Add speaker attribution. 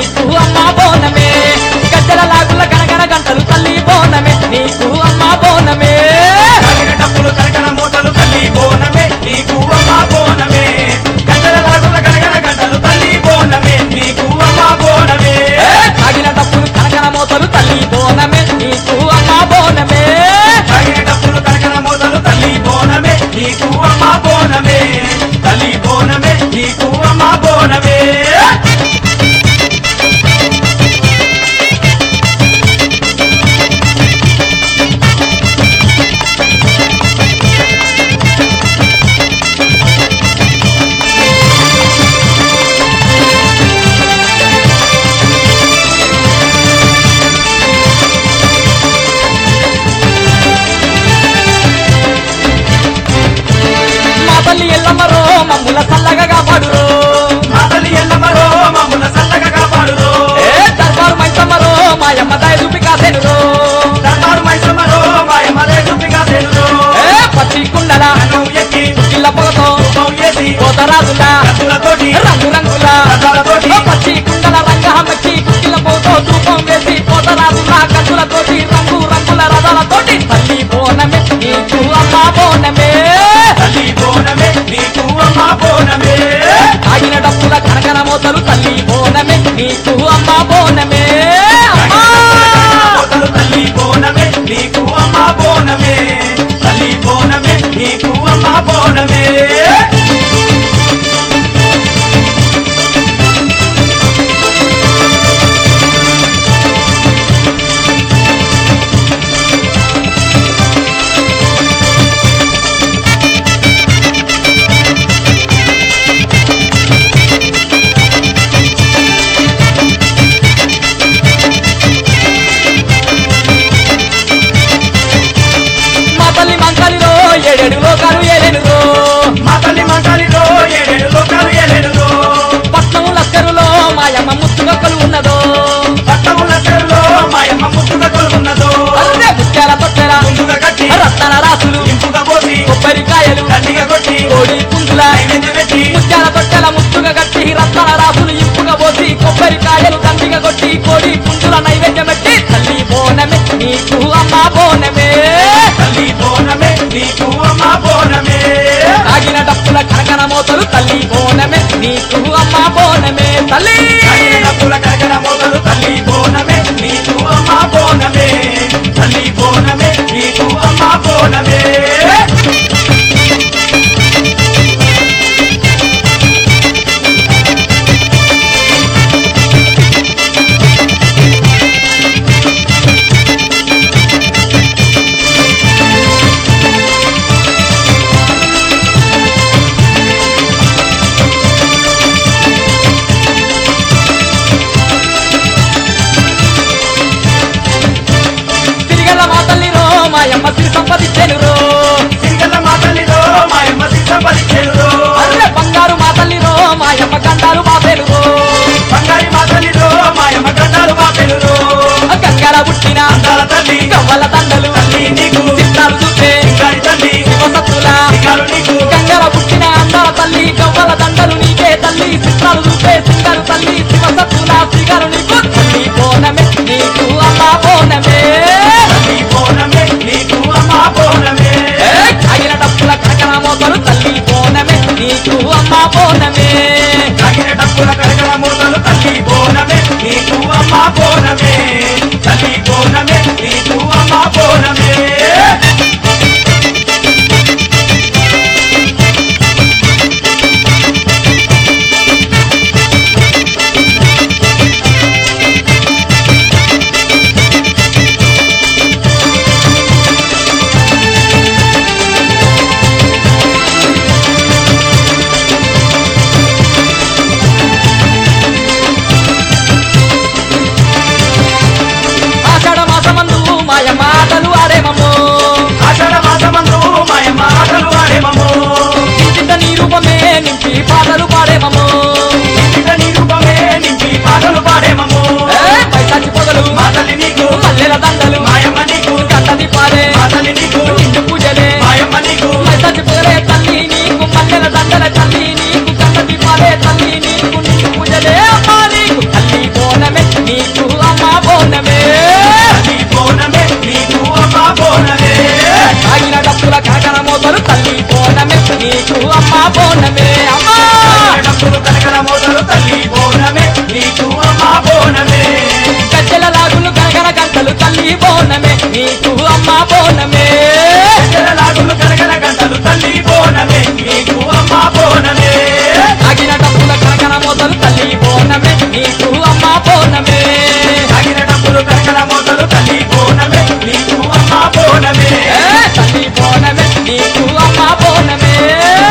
Speaker 1: నీకు అమ్మ బోనమే గజ్జల లాగుల గనగన గంటలు తల్లి బోనమే నీకు అమ్మ బోనమే
Speaker 2: తాగిన డప్పులు కనకన మూటలు తల్లి బోనమే నీకు అమ్మ బోనమే గంటల లాగుల గనగన గంటలు తల్లి బోనమే నీకు అమ్మ బోనమే
Speaker 1: తాగిన డప్పులు కనకన మోతలు తల్లి బోనమే నీకు అమ్మ బోనమే
Speaker 2: తాగిన డప్పులు కనకన మూటలు తల్లి బోనమే నీకు అమ్మ బోనమే తల్లి బోనమే నీకు అమ్మ బోనమే
Speaker 1: మా తల్లి ఎల్లమ్మరో మమ్ముల చల్లగా కాపాడురో
Speaker 2: మా తల్లి ఎల్లమ్మరో మమ్ముల చల్లగా కాపాడురో
Speaker 1: ఏ దర్బారు మైసమ్మరో మాయమ్మ దయ చూపి కాసేనురో
Speaker 2: దర్బారు మైసమ్మరో మాయమ్మలే చూపిగా తెలురో
Speaker 1: ఏ పచ్చి కుండల
Speaker 2: నన్ను ఎక్కి
Speaker 1: కిల్ల పొగతో
Speaker 2: రూపం వేసి
Speaker 1: కోతరాజుల
Speaker 2: కత్తులతోటి
Speaker 1: రంగు రంగుల
Speaker 2: రథాలతోటి
Speaker 1: పచ్చి కుండల రంగహమ్మకి కుక్కిల పోతో ధూపం వేసి కోతరాజుల కత్తులతోటి రంగు రంగుల రథాలతోటి తల్లి బోనమే నీకు అమ్మ బోనమే
Speaker 2: తల్లి బోనమే నీకు అమ్మ బోనమే
Speaker 1: ఆగిన డప్పుల కనకన మోతలు తల్లి బోనమే నీకు అమ్మ బోనమే అమ్మా!
Speaker 2: కోతలు తల్లి బోనమే నీకు అమ్మ బోనమే తల్లి బోనమే నీకు అమ్మ బోనమే
Speaker 1: మా తల్లి మంకాలిలో ఏడేడు లోకాలు ఏలేనురో
Speaker 2: మా తల్లి మంటలిలో ఏడేడు లోకాలు ఏలేడులో
Speaker 1: పట్నం లక్కరులో మాయమ్మ ముత్తుగక్కలు ఉన్నదో
Speaker 2: పట్టముల చెరులో మాయమ్మ ముట్టుగా కొలున్నదో
Speaker 1: అల్లే ముత్యాల తొట్టెల
Speaker 2: ముందుగా కట్టి
Speaker 1: రత్న రాసులు
Speaker 2: ఇంపుగా పోసి
Speaker 1: కొబ్బరికాయలు
Speaker 2: దండిగా కొట్టి
Speaker 1: కోడి పుంజుల
Speaker 2: నైవేద్యం పెట్టి
Speaker 1: ముత్యాల తొట్టెల ముత్తుగా కట్టి రత్న రాసులు ఇంపుగా పోసి కొబ్బరికాయలు దండిగా కొట్టి కోడి పుంజుల నైవేద్యం పెట్టి తల్లి బోనమే నీకు అమ్మ బోనమే
Speaker 2: తల్లి బోనమే నీకు అమ్మ బోనమే
Speaker 1: తాగిన డప్పుల కనకన మోతలు తల్లి బోనమే నీకు అమ్మ బోనమే తల్లి
Speaker 2: డబ్బుల కరకర మొదలు తల్లి బోనమే నీకు అమ్మ బోనమే తల్లి బోనమే నీకు అమ్మ బోనమే
Speaker 1: తిరిగల్ల మా తల్లిరో మాయమ్మ సిరి సంపదించెనురో
Speaker 2: సింగల మా తల్లిలో మాయమ్మ సిద్ధపరిచేరులో
Speaker 1: అర్రె బంగారు మా తల్లిరో మాయమ్మ గండాలు బాపెలురో
Speaker 2: బంగారి మా తల్లిలో మాయమ్మ గడ్డాలు మా పెరులో
Speaker 1: గంగల పుట్టిన
Speaker 2: అందాల తల్లి
Speaker 1: గవ్వల దండలు
Speaker 2: తల్లి నీకు
Speaker 1: చిత్తాలు చూపే
Speaker 2: సింగారి తల్లి
Speaker 1: శివసత్తుల
Speaker 2: సింగారు నీకు
Speaker 1: గంగల పుట్టిన అందాల తల్లి గవ్వల దండలు నీకే తల్లి చిత్రాలు చూపే సింగరు తల్లి శివసత్తుల శ్రీగారు నీకు తల్లి బోనమే నీకు అమ్మ బోనమే
Speaker 2: తల్లి బోనమే నీకు అమ్మ బోనమే
Speaker 1: ఏయ్, ఆగిన డప్పుల కనకన మోతలు తల్లి బోనమే నీకు అమ్మ బోనమే
Speaker 2: తగిన డబ్బుల కరకర మూతలు తల్లి బోనమే నీకు అమ్మ బోనమే తల్లి బోనమే నీకు అమ్మ బోనమే
Speaker 1: ఆషాఢ మాసమందు మాయమ్మ ఆటలు ఆడేమమ్మో
Speaker 2: ఆషాఢ మాసమందు మాయమ్మ ఆటలు ఆడేమము
Speaker 1: ఇంటింట నీ రూపమే నింపి పాటలు పాడేమమ్మో
Speaker 2: ఇంటిట నీ రూపమే నింపి పాటలు పాడేమము
Speaker 1: ఏయ్, పైసాచి పొగలు
Speaker 2: మా తల్లి నీకు
Speaker 1: మల్లెల దండలు
Speaker 2: మాయమ్మ నీకు
Speaker 1: గంటది పాడే
Speaker 2: మా తల్లి నీకు
Speaker 1: నిండు పూజలే
Speaker 2: మాయమ్మ నీకు
Speaker 1: పైసాచి పొగలే తల్లి నీకు మల్లెల దండల తల్లి నీకు గంటది పాడే తల్లి నీకు నిండు పూజలే అమ్మా నీకు తల్లి బోన బోనమే నీకు అమ్మ బోనమే
Speaker 2: లాగులు కనకన గంటలు తల్లి బోనమే నీకు అమ్మ బోనమే
Speaker 1: అగిన డబ్బుల కనకన మొదలు తల్లి బోనమే నీకు అమ్మ బోనమే
Speaker 2: తగిన డబ్బులు కనకన మోతలు తల్లి బోనమే నీకు అమ్మ బోనమే
Speaker 1: ఏ తల్లి బోనమే నీకు అమ్మ బోనమే